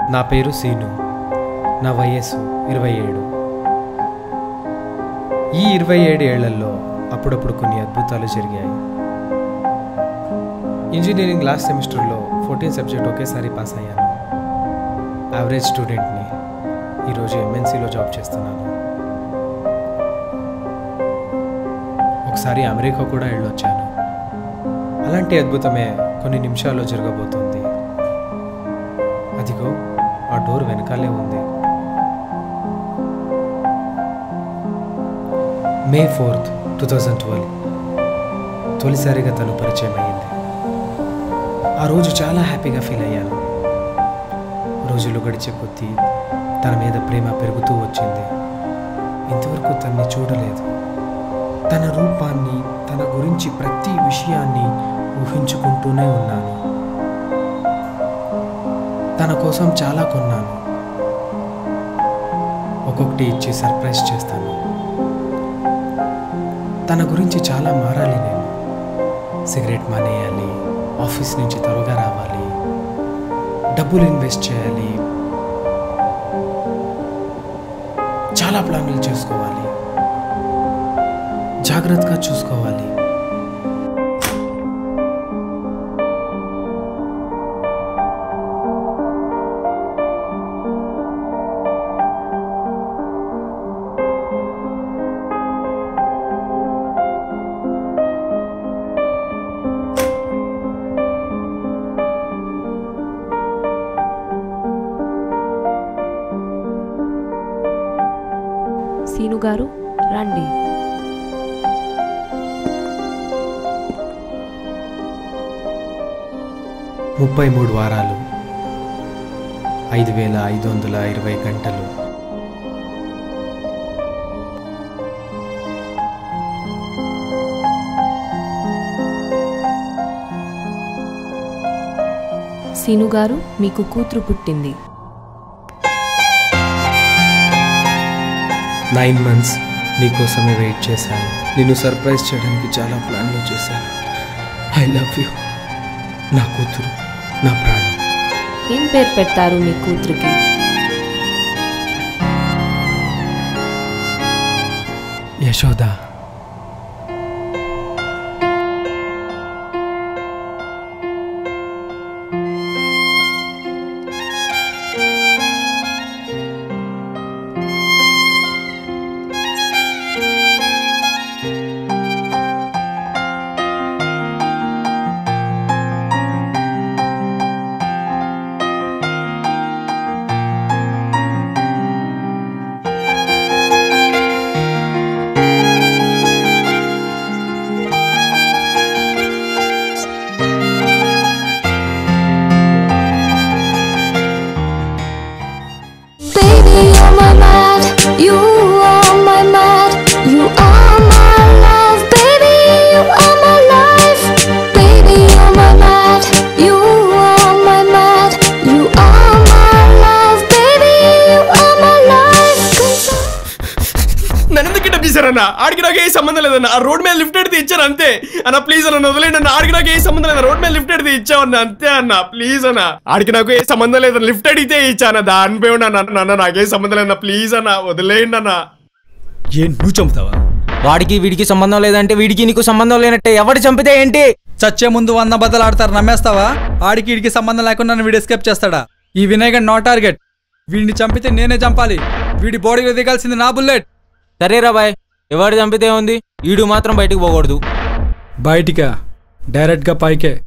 నా పేరు సీను నా వయస్సు ఇరవై ఏడు ఈ ఇరవై ఏడు ఏళ్లలో అప్పుడప్పుడు కొన్ని అద్భుతాలు జరిగాయి ఇంజనీరింగ్ లాస్ట్ సెమిస్టర్లో ఫోర్టీన్ సబ్జెక్ట్ ఒకేసారి పాస్ అయ్యాను యావరేజ్ స్టూడెంట్ని ఈరోజు ఎంఎన్సీలో జాబ్ చేస్తున్నాను ఒకసారి అమెరికా కూడా వెళ్ళొచ్చాను అలాంటి అద్భుతమే కొన్ని నిమిషాల్లో జరగబోతోంది అదిగో ఆ డోర్ వెనకాలే ఉంది May fourth two thousand twelve తొలిసారిగా తను పరిచయం అయ్యింది ఆ రోజు చాలా హ్యాపీగా ఫీల్ అయ్యాను రోజులు గడిచే కొద్దీ తన మీద ప్రేమ పెరుగుతూ వచ్చింది ఇంతవరకు తన్ని చూడలేదు తన రూపాన్ని తన గురించి ప్రతి విషయాన్ని ఊహించుకుంటూనే ఉన్నాను తన కోసం చాలా కొన్నాను ఒక్కొక్కటి ఇచ్చి సర్ప్రైజ్ చేస్తాను తన గురించి చాలా మారాలి నేను సిగరెట్ మానేయాలి ఆఫీస్ నుంచి త్వరగా రావాలి డబ్బులు ఇన్వెస్ట్ చేయాలి చాలా ప్లాన్లు చేసుకోవాలి జాగ్రత్తగా చూసుకోవాలి సీను గారు రండి ముప్పై మూడు వారాలు ఐదు వేల ఐదు వందల ఇరవై గంటలు సీను గారు మీకు కూతురు పుట్టింది నైన్ మంత్స్ నీకోసమే వెయిట్ చేశాను నిన్ను సర్ప్రైజ్ చేయడానికి చాలా ప్లాన్లు చేశాను ఐ లవ్ యూ నా కూతురు నా ప్రాణం ఏం పేరు పెట్టారు మీ కూతురికి Yashoda Baby, you're my mad. You are my mad. You are my love. Baby, you are my life. Baby, you're my mad. You are my mad. You are my love. Baby, you are my life. 'Cause I- నన్ను ఎందుకు kidnap చేశారన్న ఆడికి నాకు ఏ సంబంధం లేదన్న ఆ road మీద lift ఎడితే ఇచ్చారు అంతే అన్న ప్లీజ్ అన్న వదిలేండి అన్న ఆడికి నాకు ఏ సంబంధం లేదు రోడ్ మీద లిఫ్ట్ ఎడితే ఇచ్చావన్న అంతే అన్న ప్లీజ్ అన్న ఆడికి నాకు ఏ సంబంధం లేదన్న లిఫ్ట్ అడిగితే ఇచ్చాన దానిపై అన్న అన్న నాకే సంబంధం లేదన్న ప్లీజ్ అన్న వదిలేయండి అన్న ఏం నువ్వు చంపుతావా వాడికి వీడికి సంబంధం లేదంటే వీడికి నీకు సంబంధం లేనట్టే ఎవడు చంపితే ఏంటి చచ్చే ముందు వంద బద్దలు ఆడతారు నమ్మేస్తావా ఆడికి వీడికి సంబంధం లేకుండా నన్ను వీడు ఎస్కేప్ చేస్తాడా ఈ వినాయకుడు నో టార్గెట్ వీడిని చంపితే నేనే చంపాలి వీడి బాడీలో దిగాల్సింది నా బుల్లెట్ సరేరా బాయ్ ఎవడు చంపితే ఉంది వీడు మాత్రం బయటకు పోకూడదు బయటికా డైరెక్ట్గా పైకే